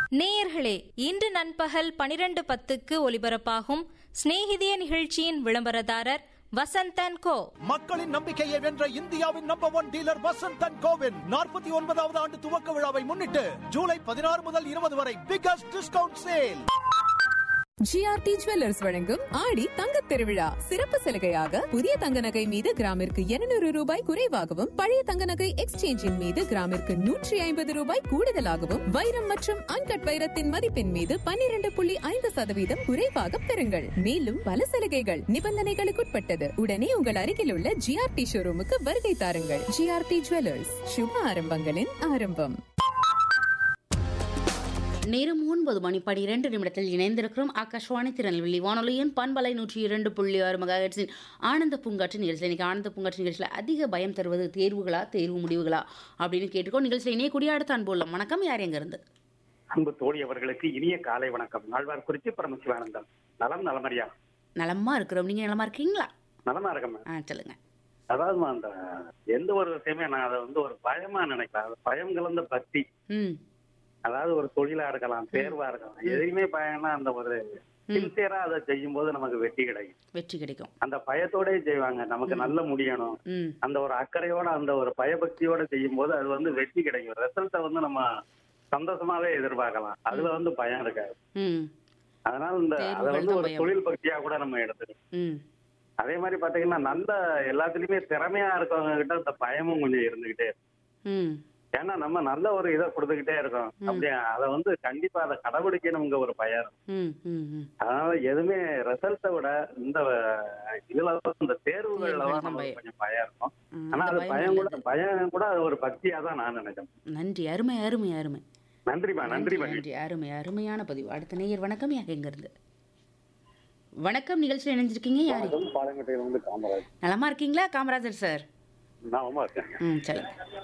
நேயர்களே இன்று நண்பகல் பனிரெண்டு பத்துக்கு ஒலிபரப்பாகும் சிநேகிதிய நிகழ்ச்சியின் விளம்பரதாரர் வசந்தன் கோ மக்களின் நம்பிக்கையை வென்ற இந்தியாவின் நம்பர் ஒன் டீலர் வசந்தன் கோவின் நாற்பத்தி ஒன்பதாவது ஆண்டு துவக்க விழாவை முன்னிட்டு ஜூலை பதினாறு முதல் இருபது வரை biggest discount sale GRT jewellers வழங்கும் ஆடி தங்க திருவிழா சிறப்பு சலுகையாக புதிய தங்க நகை மீது கிராமிற்கு 200 ரூபாய் குறைவாகவும் பழைய தங்க நகை எக்ஸ்சேஞ்சின் மீது கிராமிற்கு நூற்றி ஐம்பது ரூபாய் கூடுதலாகவும் வைரம் மற்றும் அன்கட் வைரத்தின் மதிப்பின் மீது 12.5% புள்ளி ஐந்து சதவீதம் குறைவாக பெறுங்கள் மேலும் பல சலுகைகள் நிபந்தனைகளுக்குட்பட்டது உடனே உங்கள் அருகில் உள்ள ஜிஆர்டி ஷோரூமுக்கு வருகை தாருங்கள் ஜிஆர்டி ஜுவல்லர்ஸ் சுப ஆரம்பங்களின் ஆரம்பம் நேரம் ஒன்பது மணி பனிரெண்டு நிமிடத்தில் இணைந்திருக்கிறோம் ஆகாஷ்வாணி திருநெல்வேலி வானொலியின் பண்பலை நூற்றி இரண்டு புள்ளி ஆறு மெகாஹெட்ஸின் ஆனந்த பூங்காற்று நிகழ்ச்சியில் இன்னைக்கு ஆனந்த பூங்காற்று நிகழ்ச்சியில் அதிக பயம் தருவது தேர்வுகளா தேர்வு முடிவுகளா அப்படின்னு கேட்டுக்கோ நிகழ்ச்சியில் இணையக்கூடிய அடுத்த அன்புள்ளம் வணக்கம் யார் எங்க இருந்து அன்பு தோழி அவர்களுக்கு இனிய காலை வணக்கம் நாழ்வார் குறிச்சி பரமசிவானந்தம் நலம் நலமறியா நலமா இருக்கிறோம் நீங்க நலமா இருக்கீங்களா நலமா இருக்கேன் ஆ சொல்லுங்க அதாவது அந்த எந்த ஒரு விஷயமே நான் அதை வந்து ஒரு பயமா நினைக்கிறேன் அது பயம் கலந்த பக்தி ம் அதாவது ஒரு தொழிலா இருக்கலாம் தேர்வா இருக்கலாம் எதையுமே பயம்னா அந்த ஒரு சின்சியரா அதை செய்யும் போது நமக்கு வெற்றி கிடைக்கும் வெற்றி கிடைக்கும் அந்த பயத்தோடயே செய்வாங்க நமக்கு நல்ல முடியணும் ம் அந்த ஒரு அக்கறையோட அந்த ஒரு பயபக்தியோட செய்யும் போது அது வந்து வெற்றி கிடைக்கும் ரிசல்ட்டை வந்து நம்ம சந்தோஷமாவே எதிர்பார்க்கலாம் அதுல வந்து பயம் இருக்காது ம் அதனால இந்த அதை தேர்வுகள் வந்து தான் ஒரு பயம். தொழில் பக்தியா கூட நம்ம எடுத்துக்கலாம் ம் அதே மாதிரி பாத்தீங்கன்னா நல்ல எல்லாத்துலயுமே திறமையா இருக்கவங்க கிட்ட இந்த பயமும் கொஞ்சம் இருந்துகிட்டே இருக்கும் ம் ஏன்னா நம்ம நல்ல ஒரு இதை கொடுத்துக்கிட்டே இருக்கோம் அப்படி அதை வந்து கண்டிப்பா அதை கடைபிடிக்கணுங்க ஒரு பயம் இருக்கும். ம் ம் ம் அதனால எதுவுமே ரிசல்ட்டை விட இந்த அஹ், இதுல வந்து இந்த தேர்வுகள்ல தேர்வுகள் தான் தான் நமக்கு பயம். கொஞ்சம் பயம் இருக்கும் ம், ஆனா அந்த அது பயம் பயம் கூட நல்லது. பயம் கூட அது ஒரு பக்தியா தான் நான் நினைக்கிறேன் நன்றி அருமை அருமை அருமை நன்றிமா நன்றி நன்றி மகிழ்ச்சி நன்றி அருமை அருமையான பதிவு அடுத்த நேயர் வணக்கம் யார் எங்க இருந்து வணக்கம் நிகழ்ச்சியில் இணைஞ்சிருக்கீங்க யாரு பாலங்கட்டையில வந்து காமராஜ் நலமா இருக்கீங்களா காமராஜர் சார் நான் இருக்கேன் ம் சரி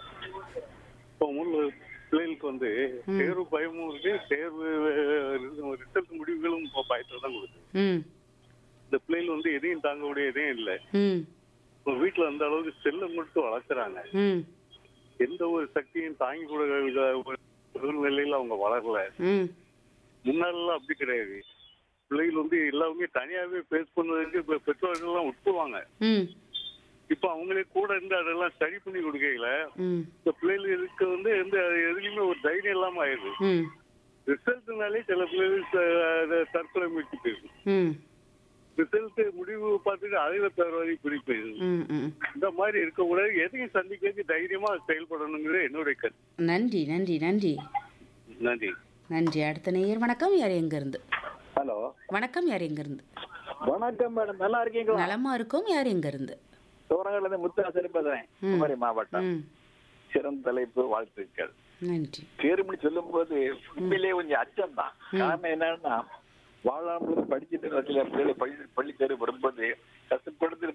இப்போ முழு பிள்ளைகளுக்கு வந்து தேர்வு பயமும் இருக்கு தேர்வு ரிசல்ட் முடிவுகளும் இப்போ பயத்தில் தான் கொடுக்குது ம் இந்த பிள்ளைகள் வந்து எதையும் தாங்கக்கூடிய எதையும் இல்லை ம் இப்போ வீட்டில் அந்த அளவுக்கு செல்லை மட்டும் வளர்க்குறாங்க ம் எந்த ஒரு சக்தியும் தாங்கி கூட சூழ்நிலையில் அவங்க வளரல ம் முன்னாடிலாம் அப்படி கிடையாது பிள்ளைகள் வந்து எல்லாமே தனியாகவே ஃபேஸ் பண்ணதுக்கு இப்போ பெற்றோர்கள்லாம் விட்டுருவாங்க ம் இப்போ அவங்களே கூட இருந்து அதெல்லாம் சரி பண்ணி கொடுக்கல ம் இந்த பிள்ளைகளுக்கு வந்து எந்த எதுலையுமே ஒரு தைரியம் இல்லாமல் ஆயிடுது ம் ரிசல்ட்னாலே சில பிள்ளைகள் ச- அதை தற்கொலை முயற்சி போயிடும் ம் ரிசல்ட் முடிவு பார்த்துட்டு அதில தவறி குறிப்பிடுது ம் ம் இந்த மாதிரி இருக்கக்கூடாது எதையும் சந்திக்கிறதுக்கு தைரியமா செயல்படணுங்கிறது என்னுடைய கருத்து நன்றி நன்றி நன்றி நன்றி நன்றி அடுத்த நேயர் வணக்கம் யார் எங்க இருந்து ஹலோ வணக்கம் யார் எங்க இருந்து வணக்கம் மேடம் நல்லா இருக்கீங்களா நலமா இருக்கோம் யார் எங்க இருந்து தோரங்கள்ல இருந்து முத்தாசரி பேசுறேன் ம். குமரி மாவட்டம் ம் சிறந்த தலைப்பு வாழ்த்துக்கள் நன்றி தேர்வுன்னு சொல்லும் போது உண்மையிலேயே கொஞ்சம் அச்சம் தான் காரணம் என்னன்னா வாழாமல் படிச்சுட்டு சில பிள்ளைகளை பள்ளி பள்ளி தேர்வு வரும்போது கஷ்டப்படுத்து